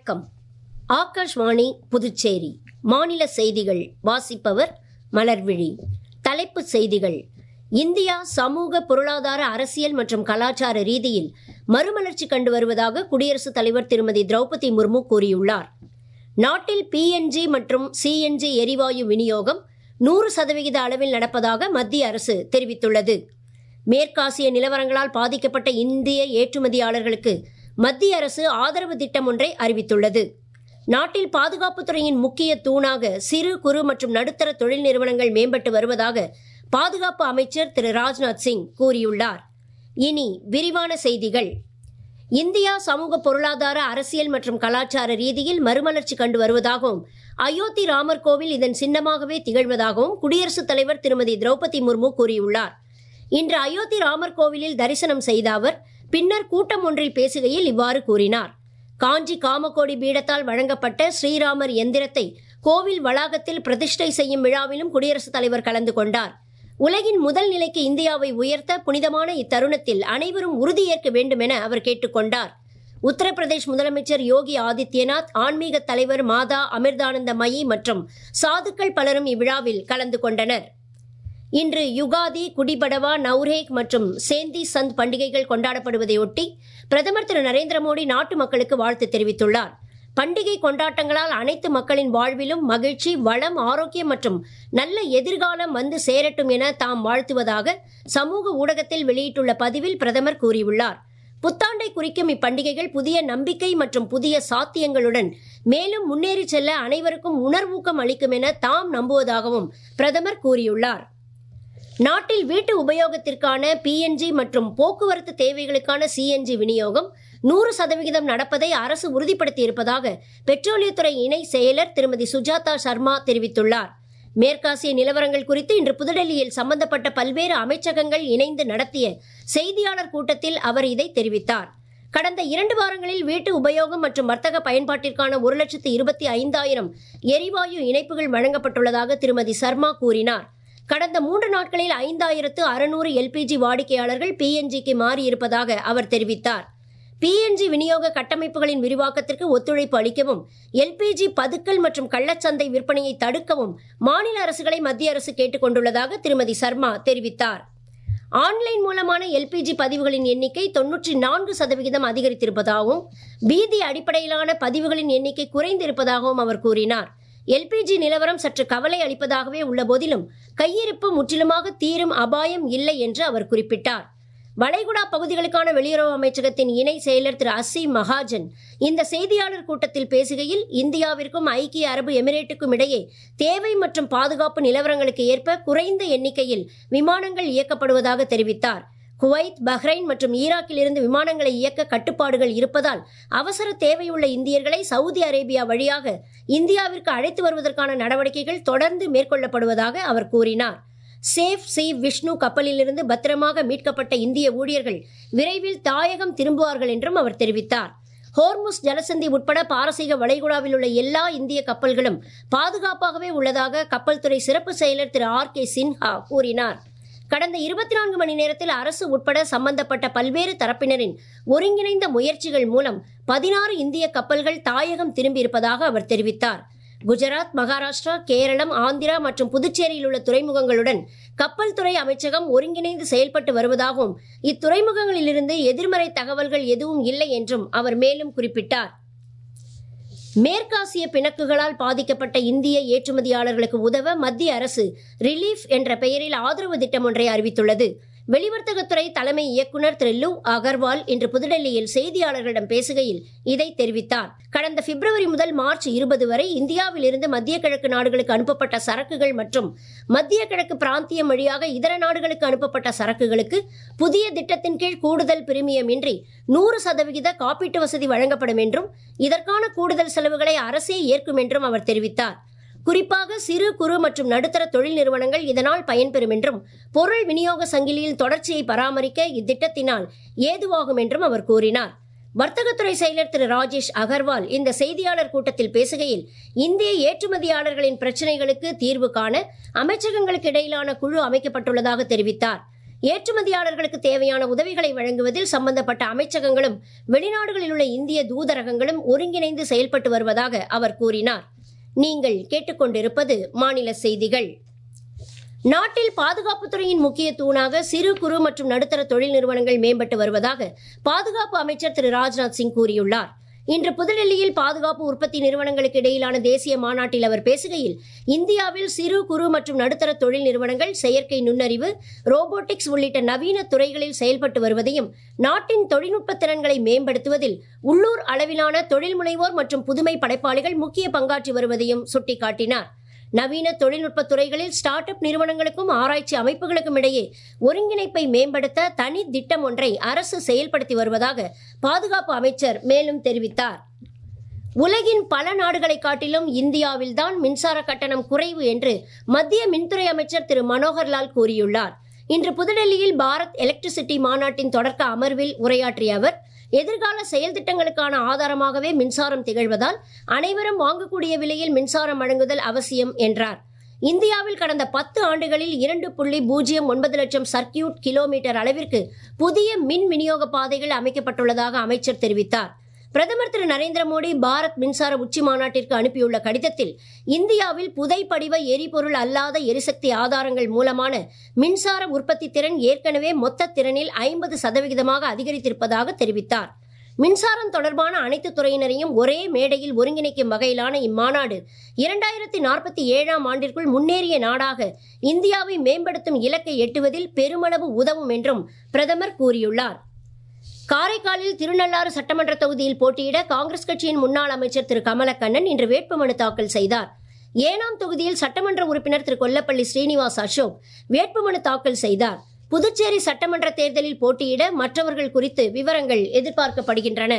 வணக்கம் ஆகாஷ்வாணி புதுச்சேரி மாநில செய்திகள் வாசிப்பவர் மலர்விழி தலைப்புச் செய்திகள் இந்தியா சமூக பொருளாதார அரசியல் மற்றும் கலாச்சார ரீதியில் மறுமலர்ச்சி கண்டு வருவதாக குடியரசுத் தலைவர் திருமதி திரௌபதி முர்மு கூறியுள்ளார் நாட்டில் பிஎன்ஜி மற்றும் சிஎன்ஜி எரிவாயு விநியோகம் நூறு சதவிகித அளவில் நடப்பதாக மத்திய அரசு தெரிவித்துள்ளது மேற்காசிய நிலவரங்களால் பாதிக்கப்பட்ட இந்திய ஏற்றுமதியாளர்களுக்கு மத்திய அரசு ஆதரவு திட்டம் ஒன்றை அறிவித்துள்ளது நாட்டில் பாதுகாப்புத்துறையின் முக்கிய தூணாக சிறு குறு மற்றும் நடுத்தர தொழில் நிறுவனங்கள் மேம்பட்டு வருவதாக பாதுகாப்பு அமைச்சர் திரு ராஜ்நாத் சிங் கூறியுள்ளார் இனி விரிவான செய்திகள் இந்தியா சமூக பொருளாதார அரசியல் மற்றும் கலாச்சார ரீதியில் மறுமலர்ச்சி கண்டு வருவதாகவும் அயோத்தி ராமர் கோவில் இதன் சின்னமாகவே திகழ்வதாகவும் குடியரசுத் தலைவர் திருமதி திரௌபதி முர்மு கூறியுள்ளார் இன்று அயோத்தி ராமர் கோவிலில் தரிசனம் செய்த அவர் பின்னர் கூட்டம் ஒன்றில் பேசுகையில் இவ்வாறு கூறினார் காஞ்சி காமகோடி பீடத்தால் வழங்கப்பட்ட ஸ்ரீராமர் எந்திரத்தை கோவில் வளாகத்தில் பிரதிஷ்டை செய்யும் விழாவிலும் குடியரசுத் தலைவர் கலந்து கொண்டார் உலகின் முதல் நிலைக்கு இந்தியாவை உயர்த்த புனிதமான இத்தருணத்தில் அனைவரும் உறுதியேற்க வேண்டும் என அவர் கேட்டுக்கொண்டார் உத்தரப்பிரதேஷ் முதலமைச்சர் யோகி ஆதித்யநாத் ஆன்மீக தலைவர் மாதா அமிர்தானந்த மயி மற்றும் சாதுக்கள் பலரும் இவ்விழாவில் கலந்து கொண்டனர் இன்று யுகாதி குடிபடவா நவ்ரேக் மற்றும் சேந்தி சந்த் பண்டிகைகள் கொண்டாடப்படுவதையொட்டி பிரதமர் திரு நரேந்திர மோடி நாட்டு மக்களுக்கு வாழ்த்து தெரிவித்துள்ளார் பண்டிகை கொண்டாட்டங்களால் அனைத்து மக்களின் வாழ்விலும் மகிழ்ச்சி வளம் ஆரோக்கியம் மற்றும் நல்ல எதிர்காலம் வந்து சேரட்டும் என தாம் வாழ்த்துவதாக சமூக ஊடகத்தில் வெளியிட்டுள்ள பதிவில் பிரதமர் கூறியுள்ளார் புத்தாண்டை குறிக்கும் இப்பண்டிகைகள் புதிய நம்பிக்கை மற்றும் புதிய சாத்தியங்களுடன் மேலும் முன்னேறி செல்ல அனைவருக்கும் உணர்வூக்கம் அளிக்கும் என தாம் நம்புவதாகவும் பிரதமர் கூறியுள்ளார் நாட்டில் வீட்டு உபயோகத்திற்கான பிஎன்ஜி மற்றும் போக்குவரத்து தேவைகளுக்கான சிஎன்ஜி விநியோகம் நூறு சதவிகிதம் நடப்பதை அரசு உறுதிப்படுத்தியிருப்பதாக பெட்ரோலியத்துறை இணை செயலர் திருமதி சுஜாதா சர்மா தெரிவித்துள்ளார் மேற்காசிய நிலவரங்கள் குறித்து இன்று புதுடெல்லியில் சம்பந்தப்பட்ட பல்வேறு அமைச்சகங்கள் இணைந்து நடத்திய செய்தியாளர் கூட்டத்தில் அவர் இதை தெரிவித்தார் கடந்த இரண்டு வாரங்களில் வீட்டு உபயோகம் மற்றும் வர்த்தக பயன்பாட்டிற்கான ஒரு லட்சத்து இருபத்தி ஐந்தாயிரம் எரிவாயு இணைப்புகள் வழங்கப்பட்டுள்ளதாக திருமதி சர்மா கூறினார் கடந்த மூன்று நாட்களில் ஐந்தாயிரத்து அறுநூறு எல்பிஜி வாடிக்கையாளர்கள் பிஎன்ஜிக்கு மாறியிருப்பதாக அவர் தெரிவித்தார் பிஎன்ஜி விநியோக கட்டமைப்புகளின் விரிவாக்கத்திற்கு ஒத்துழைப்பு அளிக்கவும் எல்பிஜி பதுக்கல் மற்றும் கள்ளச்சந்தை விற்பனையை தடுக்கவும் மாநில அரசுகளை மத்திய அரசு கேட்டுக் கொண்டுள்ளதாக திருமதி சர்மா தெரிவித்தார் ஆன்லைன் மூலமான எல்பிஜி பதிவுகளின் எண்ணிக்கை தொன்னூற்றி நான்கு சதவிகிதம் அதிகரித்திருப்பதாகவும் பீதி அடிப்படையிலான பதிவுகளின் எண்ணிக்கை குறைந்திருப்பதாகவும் அவர் கூறினார் எல்பிஜி நிலவரம் சற்று கவலை அளிப்பதாகவே உள்ள போதிலும் கையிருப்பு முற்றிலுமாக தீரும் அபாயம் இல்லை என்று அவர் குறிப்பிட்டார் வளைகுடா பகுதிகளுக்கான வெளியுறவு அமைச்சகத்தின் இணை செயலர் திரு அசி மகாஜன் இந்த செய்தியாளர் கூட்டத்தில் பேசுகையில் இந்தியாவிற்கும் ஐக்கிய அரபு எமிரேட்டுக்கும் இடையே தேவை மற்றும் பாதுகாப்பு நிலவரங்களுக்கு ஏற்ப குறைந்த எண்ணிக்கையில் விமானங்கள் இயக்கப்படுவதாக தெரிவித்தார் குவைத் பஹ்ரைன் மற்றும் ஈராக்கில் இருந்து விமானங்களை இயக்க கட்டுப்பாடுகள் இருப்பதால் அவசர தேவையுள்ள இந்தியர்களை சவுதி அரேபியா வழியாக இந்தியாவிற்கு அழைத்து வருவதற்கான நடவடிக்கைகள் தொடர்ந்து மேற்கொள்ளப்படுவதாக அவர் கூறினார் சேஃப் சி விஷ்ணு கப்பலிலிருந்து பத்திரமாக மீட்கப்பட்ட இந்திய ஊழியர்கள் விரைவில் தாயகம் திரும்புவார்கள் என்றும் அவர் தெரிவித்தார் ஹோர்முஸ் ஜலசந்தி உட்பட பாரசீக வளைகுடாவில் உள்ள எல்லா இந்திய கப்பல்களும் பாதுகாப்பாகவே உள்ளதாக கப்பல் துறை சிறப்பு செயலர் திரு ஆர் கே சின்ஹா கூறினார் கடந்த இருபத்தி நான்கு மணி நேரத்தில் அரசு உட்பட சம்பந்தப்பட்ட பல்வேறு தரப்பினரின் ஒருங்கிணைந்த முயற்சிகள் மூலம் பதினாறு இந்திய கப்பல்கள் தாயகம் திரும்பியிருப்பதாக அவர் தெரிவித்தார் குஜராத் மகாராஷ்டிரா கேரளம் ஆந்திரா மற்றும் புதுச்சேரியில் உள்ள துறைமுகங்களுடன் கப்பல் துறை அமைச்சகம் ஒருங்கிணைந்து செயல்பட்டு வருவதாகவும் இத்துறைமுகங்களிலிருந்து எதிர்மறை தகவல்கள் எதுவும் இல்லை என்றும் அவர் மேலும் குறிப்பிட்டார் மேற்காசிய பிணக்குகளால் பாதிக்கப்பட்ட இந்திய ஏற்றுமதியாளர்களுக்கு உதவ மத்திய அரசு ரிலீஃப் என்ற பெயரில் ஆதரவு திட்டம் ஒன்றை அறிவித்துள்ளது வெளிவர்த்தகத்துறை தலைமை இயக்குநர் திரு லு அகர்வால் இன்று புதுடெல்லியில் செய்தியாளர்களிடம் பேசுகையில் இதை தெரிவித்தார் கடந்த பிப்ரவரி முதல் மார்ச் இருபது வரை இந்தியாவில் இருந்து மத்திய கிழக்கு நாடுகளுக்கு அனுப்பப்பட்ட சரக்குகள் மற்றும் மத்திய கிழக்கு பிராந்தியம் வழியாக இதர நாடுகளுக்கு அனுப்பப்பட்ட சரக்குகளுக்கு புதிய திட்டத்தின் கீழ் கூடுதல் பிரிமியம் இன்றி நூறு சதவிகித காப்பீட்டு வசதி வழங்கப்படும் என்றும் இதற்கான கூடுதல் செலவுகளை அரசே ஏற்கும் என்றும் அவர் தெரிவித்தார் குறிப்பாக சிறு குறு மற்றும் நடுத்தர தொழில் நிறுவனங்கள் இதனால் பயன்பெறும் என்றும் பொருள் விநியோக சங்கிலியில் தொடர்ச்சியை பராமரிக்க இத்திட்டத்தினால் ஏதுவாகும் என்றும் அவர் கூறினார் வர்த்தகத்துறை செயலர் திரு ராஜேஷ் அகர்வால் இந்த செய்தியாளர் கூட்டத்தில் பேசுகையில் இந்திய ஏற்றுமதியாளர்களின் பிரச்சினைகளுக்கு தீர்வு காண அமைச்சகங்களுக்கு இடையிலான குழு அமைக்கப்பட்டுள்ளதாக தெரிவித்தார் ஏற்றுமதியாளர்களுக்கு தேவையான உதவிகளை வழங்குவதில் சம்பந்தப்பட்ட அமைச்சகங்களும் வெளிநாடுகளில் உள்ள இந்திய தூதரகங்களும் ஒருங்கிணைந்து செயல்பட்டு வருவதாக அவர் கூறினார் நீங்கள் கேட்டுக்கொண்டிருப்பது மாநில செய்திகள் நாட்டில் பாதுகாப்புத்துறையின் முக்கிய தூணாக சிறு குறு மற்றும் நடுத்தர தொழில் நிறுவனங்கள் மேம்பட்டு வருவதாக பாதுகாப்பு அமைச்சர் திரு ராஜ்நாத் சிங் கூறியுள்ளார் இன்று புதுடெல்லியில் பாதுகாப்பு உற்பத்தி நிறுவனங்களுக்கு இடையிலான தேசிய மாநாட்டில் அவர் பேசுகையில் இந்தியாவில் சிறு குறு மற்றும் நடுத்தர தொழில் நிறுவனங்கள் செயற்கை நுண்ணறிவு ரோபோட்டிக்ஸ் உள்ளிட்ட நவீன துறைகளில் செயல்பட்டு வருவதையும் நாட்டின் தொழில்நுட்ப திறன்களை மேம்படுத்துவதில் உள்ளூர் அளவிலான தொழில் முனைவோர் மற்றும் புதுமை படைப்பாளிகள் முக்கிய பங்காற்றி வருவதையும் சுட்டிக்காட்டினார் நவீன தொழில்நுட்ப துறைகளில் ஸ்டார்ட் அப் நிறுவனங்களுக்கும் ஆராய்ச்சி அமைப்புகளுக்கும் இடையே ஒருங்கிணைப்பை மேம்படுத்த தனி திட்டம் ஒன்றை அரசு செயல்படுத்தி வருவதாக பாதுகாப்பு அமைச்சர் மேலும் தெரிவித்தார் உலகின் பல நாடுகளை காட்டிலும் இந்தியாவில்தான் மின்சார கட்டணம் குறைவு என்று மத்திய மின்துறை அமைச்சர் திரு மனோகர்லால் கூறியுள்ளார் இன்று புதுடெல்லியில் பாரத் எலக்ட்ரிசிட்டி மாநாட்டின் தொடக்க அமர்வில் உரையாற்றிய அவர் எதிர்கால செயல் திட்டங்களுக்கான ஆதாரமாகவே மின்சாரம் திகழ்வதால் அனைவரும் வாங்கக்கூடிய விலையில் மின்சாரம் வழங்குதல் அவசியம் என்றார் இந்தியாவில் கடந்த பத்து ஆண்டுகளில் இரண்டு புள்ளி பூஜ்ஜியம் ஒன்பது லட்சம் சர்க்கியூட் கிலோமீட்டர் அளவிற்கு புதிய மின் விநியோக பாதைகள் அமைக்கப்பட்டுள்ளதாக அமைச்சர் தெரிவித்தார் பிரதமர் திரு நரேந்திர மோடி பாரத் மின்சார உச்சி மாநாட்டிற்கு அனுப்பியுள்ள கடிதத்தில் இந்தியாவில் புதைப்படிவ எரிபொருள் அல்லாத எரிசக்தி ஆதாரங்கள் மூலமான மின்சார உற்பத்தி திறன் ஏற்கனவே மொத்த திறனில் ஐம்பது சதவிகிதமாக அதிகரித்திருப்பதாக தெரிவித்தார் மின்சாரம் தொடர்பான அனைத்து துறையினரையும் ஒரே மேடையில் ஒருங்கிணைக்கும் வகையிலான இம்மாநாடு இரண்டாயிரத்தி நாற்பத்தி ஏழாம் ஆண்டிற்குள் முன்னேறிய நாடாக இந்தியாவை மேம்படுத்தும் இலக்கை எட்டுவதில் பெருமளவு உதவும் என்றும் பிரதமர் கூறியுள்ளார் காரைக்காலில் திருநள்ளாறு சட்டமன்ற தொகுதியில் போட்டியிட காங்கிரஸ் கட்சியின் முன்னாள் அமைச்சர் திரு கமலக்கண்ணன் இன்று வேட்புமனு தாக்கல் செய்தார் ஏனாம் தொகுதியில் சட்டமன்ற உறுப்பினர் திரு கொல்லப்பள்ளி ஸ்ரீனிவாஸ் அசோக் வேட்புமனு தாக்கல் செய்தார் புதுச்சேரி சட்டமன்ற தேர்தலில் போட்டியிட மற்றவர்கள் குறித்து விவரங்கள் எதிர்பார்க்கப்படுகின்றன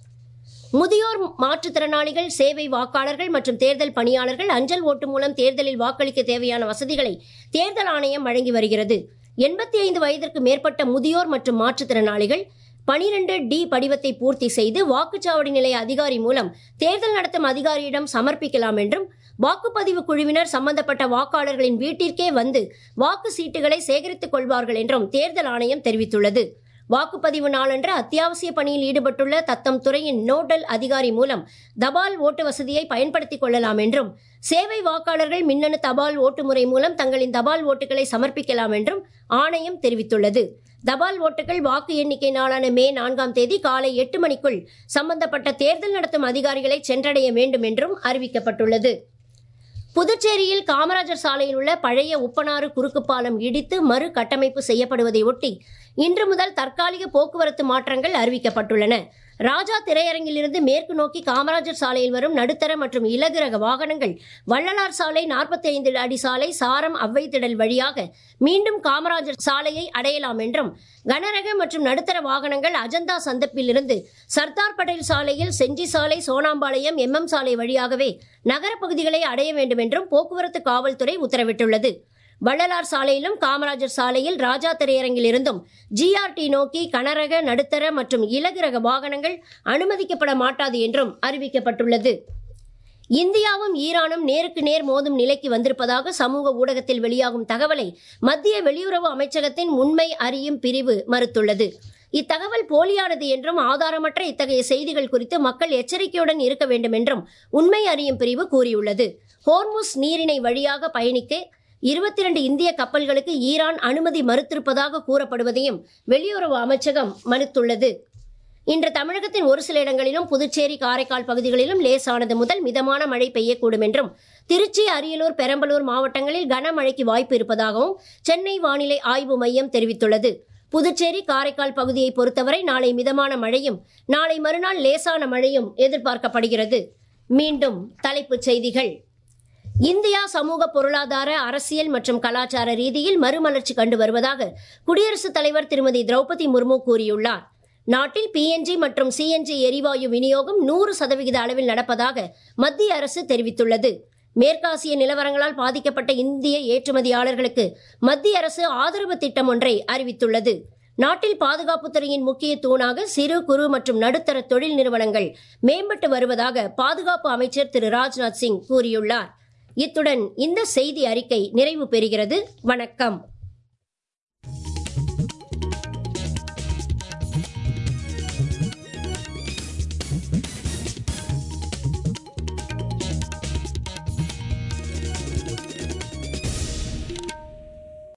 முதியோர் மாற்றுத்திறனாளிகள் சேவை வாக்காளர்கள் மற்றும் தேர்தல் பணியாளர்கள் அஞ்சல் ஓட்டு மூலம் தேர்தலில் வாக்களிக்க தேவையான வசதிகளை தேர்தல் ஆணையம் வழங்கி வருகிறது எண்பத்தி ஐந்து வயதிற்கு மேற்பட்ட முதியோர் மற்றும் மாற்றுத்திறனாளிகள் பனிரெண்டு டி படிவத்தை பூர்த்தி செய்து வாக்குச்சாவடி நிலைய அதிகாரி மூலம் தேர்தல் நடத்தும் அதிகாரியிடம் சமர்ப்பிக்கலாம் என்றும் வாக்குப்பதிவு குழுவினர் சம்பந்தப்பட்ட வாக்காளர்களின் வீட்டிற்கே வந்து வாக்கு சீட்டுகளை சேகரித்துக் கொள்வார்கள் என்றும் தேர்தல் ஆணையம் தெரிவித்துள்ளது வாக்குப்பதிவு நாளன்று அத்தியாவசிய பணியில் ஈடுபட்டுள்ள தத்தம் துறையின் நோடல் அதிகாரி மூலம் தபால் ஓட்டு வசதியை பயன்படுத்திக் கொள்ளலாம் என்றும் சேவை வாக்காளர்கள் மின்னணு தபால் ஓட்டு முறை மூலம் தங்களின் தபால் ஓட்டுகளை சமர்ப்பிக்கலாம் என்றும் ஆணையம் தெரிவித்துள்ளது தபால் ஓட்டுகள் வாக்கு எண்ணிக்கை நாளான மே நான்காம் தேதி காலை எட்டு மணிக்குள் சம்பந்தப்பட்ட தேர்தல் நடத்தும் அதிகாரிகளை சென்றடைய வேண்டும் என்றும் அறிவிக்கப்பட்டுள்ளது புதுச்சேரியில் காமராஜர் சாலையில் உள்ள பழைய உப்பனாறு குறுக்கு பாலம் இடித்து மறு கட்டமைப்பு செய்யப்படுவதை ஒட்டி இன்று முதல் தற்காலிக போக்குவரத்து மாற்றங்கள் அறிவிக்கப்பட்டுள்ளன ராஜா திரையரங்கிலிருந்து மேற்கு நோக்கி காமராஜர் சாலையில் வரும் நடுத்தர மற்றும் இலகுரக வாகனங்கள் வள்ளலார் சாலை நாற்பத்தி ஐந்து அடி சாலை சாரம் அவ்வைத்திடல் வழியாக மீண்டும் காமராஜர் சாலையை அடையலாம் என்றும் கனரக மற்றும் நடுத்தர வாகனங்கள் அஜந்தா சந்தப்பிலிருந்து சர்தார் பட்டேல் சாலையில் செஞ்சி சாலை சோனாம்பாளையம் எம்எம் சாலை வழியாகவே நகர பகுதிகளை அடைய வேண்டும் என்றும் போக்குவரத்து காவல்துறை உத்தரவிட்டுள்ளது வள்ளலார் சாலையிலும் காமராஜர் சாலையில் ராஜா திரையரங்கில் இருந்தும் ஜிஆர்டி நோக்கி கனரக நடுத்தர மற்றும் இலகு ரக வாகனங்கள் அனுமதிக்கப்பட மாட்டாது என்றும் அறிவிக்கப்பட்டுள்ளது இந்தியாவும் ஈரானும் நேருக்கு நேர் மோதும் நிலைக்கு வந்திருப்பதாக சமூக ஊடகத்தில் வெளியாகும் தகவலை மத்திய வெளியுறவு அமைச்சகத்தின் உண்மை அறியும் பிரிவு மறுத்துள்ளது இத்தகவல் போலியானது என்றும் ஆதாரமற்ற இத்தகைய செய்திகள் குறித்து மக்கள் எச்சரிக்கையுடன் இருக்க வேண்டும் என்றும் உண்மை அறியும் பிரிவு கூறியுள்ளது ஹோர்முஸ் நீரிணை வழியாக பயணிக்க இருபத்தி இரண்டு இந்திய கப்பல்களுக்கு ஈரான் அனுமதி மறுத்திருப்பதாக கூறப்படுவதையும் வெளியுறவு அமைச்சகம் மறுத்துள்ளது இன்று தமிழகத்தின் ஒரு சில இடங்களிலும் புதுச்சேரி காரைக்கால் பகுதிகளிலும் லேசானது முதல் மிதமான மழை பெய்யக்கூடும் என்றும் திருச்சி அரியலூர் பெரம்பலூர் மாவட்டங்களில் கனமழைக்கு வாய்ப்பு இருப்பதாகவும் சென்னை வானிலை ஆய்வு மையம் தெரிவித்துள்ளது புதுச்சேரி காரைக்கால் பகுதியை பொறுத்தவரை நாளை மிதமான மழையும் நாளை மறுநாள் லேசான மழையும் எதிர்பார்க்கப்படுகிறது மீண்டும் தலைப்புச் செய்திகள் இந்தியா சமூக பொருளாதார அரசியல் மற்றும் கலாச்சார ரீதியில் மறுமலர்ச்சி கண்டு வருவதாக குடியரசுத் தலைவர் திருமதி திரௌபதி முர்மு கூறியுள்ளார் நாட்டில் பிஎன்ஜி மற்றும் சிஎன்ஜி எரிவாயு விநியோகம் நூறு சதவிகித அளவில் நடப்பதாக மத்திய அரசு தெரிவித்துள்ளது மேற்காசிய நிலவரங்களால் பாதிக்கப்பட்ட இந்திய ஏற்றுமதியாளர்களுக்கு மத்திய அரசு ஆதரவு திட்டம் ஒன்றை அறிவித்துள்ளது நாட்டில் பாதுகாப்புத்துறையின் முக்கிய தூணாக சிறு குறு மற்றும் நடுத்தர தொழில் நிறுவனங்கள் மேம்பட்டு வருவதாக பாதுகாப்பு அமைச்சர் திரு ராஜ்நாத் சிங் கூறியுள்ளார் இத்துடன் இந்த செய்தி அறிக்கை நிறைவு பெறுகிறது வணக்கம்